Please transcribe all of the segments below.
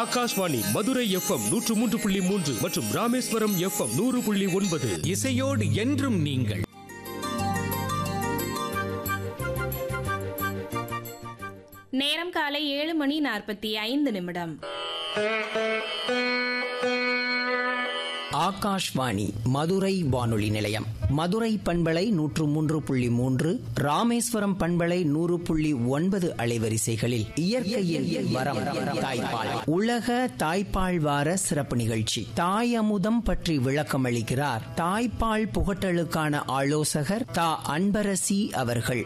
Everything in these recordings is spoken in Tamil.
ஆகாஷ்வாணி மதுரை எஃப்எம் நூற்று மூன்று புள்ளி மூன்று மற்றும் ராமேஸ்வரம் எஃப்எம் நூறு புள்ளி ஒன்பது இசையோடு என்றும் நீங்கள் நேரம் காலை ஏழு மணி நாற்பத்தி ஐந்து நிமிடம் ஆகாஷ்வாணி மதுரை வானொலி நிலையம் மதுரை பண்பலை நூற்று மூன்று புள்ளி மூன்று ராமேஸ்வரம் பண்பலை நூறு புள்ளி ஒன்பது அலைவரிசைகளில் இயற்கையின் வரம் தாய்ப்பால் உலக தாய்ப்பால் வார சிறப்பு நிகழ்ச்சி தாய் அமுதம் பற்றி விளக்கம் அளிக்கிறார் தாய்ப்பால் புகட்டலுக்கான ஆலோசகர் தா அன்பரசி அவர்கள்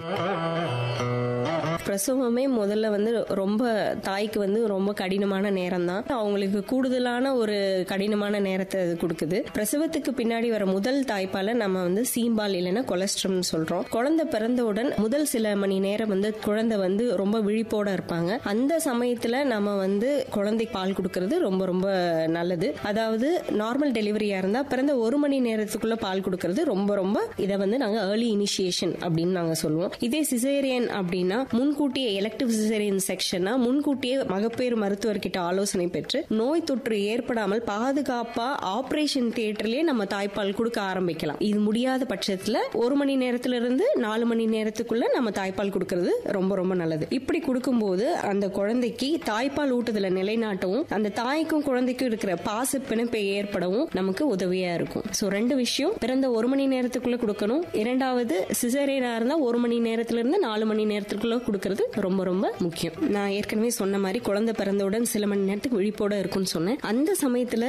பிரசவமே முதல்ல வந்து ரொம்ப தாய்க்கு வந்து ரொம்ப கடினமான நேரம் தான் அவங்களுக்கு கூடுதலான ஒரு கடினமான நேரத்தை அது கொடுக்குது பிரசவத்துக்கு பின்னாடி வர முதல் தாய்ப்பால நம்ம வந்து சீம்பால் இல்லைன்னா கொலஸ்ட்ரம்னு சொல்றோம் குழந்தை பிறந்தவுடன் முதல் சில மணி நேரம் வந்து குழந்தை வந்து ரொம்ப விழிப்போட இருப்பாங்க அந்த சமயத்துல நம்ம வந்து குழந்தைக்கு பால் கொடுக்கறது ரொம்ப ரொம்ப நல்லது அதாவது நார்மல் டெலிவரியா இருந்தா பிறந்த ஒரு மணி நேரத்துக்குள்ள பால் கொடுக்கறது ரொம்ப ரொம்ப இதை வந்து நாங்க ஏர்லி இனிஷியேஷன் அப்படின்னு நாங்க சொல்லுவோம் இதே சிசேரியன் அப்படின்னா முன்கூட்டியே எலக்டிவ் சிசேரியன் செக்ஷனா முன்கூட்டியே மகப்பேறு மருத்துவர்கிட்ட ஆலோசனை பெற்று நோய் தொற்று ஏற்படாமல் பாதுகாப்பா ஆபரேஷன் தியேட்டர்லயே நம்ம தாய்ப்பால் கொடுக்க ஆரம்பிக்கலாம் இது முடியாத பட்சத்துல ஒரு மணி நேரத்துல இருந்து நாலு மணி நேரத்துக்குள்ள நம்ம தாய்ப்பால் கொடுக்கறது ரொம்ப ரொம்ப நல்லது இப்படி கொடுக்கும்போது அந்த குழந்தைக்கு தாய்ப்பால் ஊட்டுதல நிலைநாட்டவும் அந்த தாய்க்கும் குழந்தைக்கும் இருக்கிற பாச பிணைப்பை ஏற்படவும் நமக்கு உதவியா இருக்கும் சோ ரெண்டு விஷயம் பிறந்த ஒரு மணி நேரத்துக்குள்ள கொடுக்கணும் இரண்டாவது சிசேரியனா இருந்தா ஒரு மணி நேரத்துல இருந்து நாலு மணி நேரத்துக்குள்ள கொடுக்கறது ரொம்ப ரொம்ப முக்கியம் நான் ஏற்கனவே சொன்ன மாதிரி குழந்தை பிறந்தவுடன் சில மணி நேரத்துக்கு விழிப்போட இருக்கும்னு சொன்னேன் அந்த சமயத்துல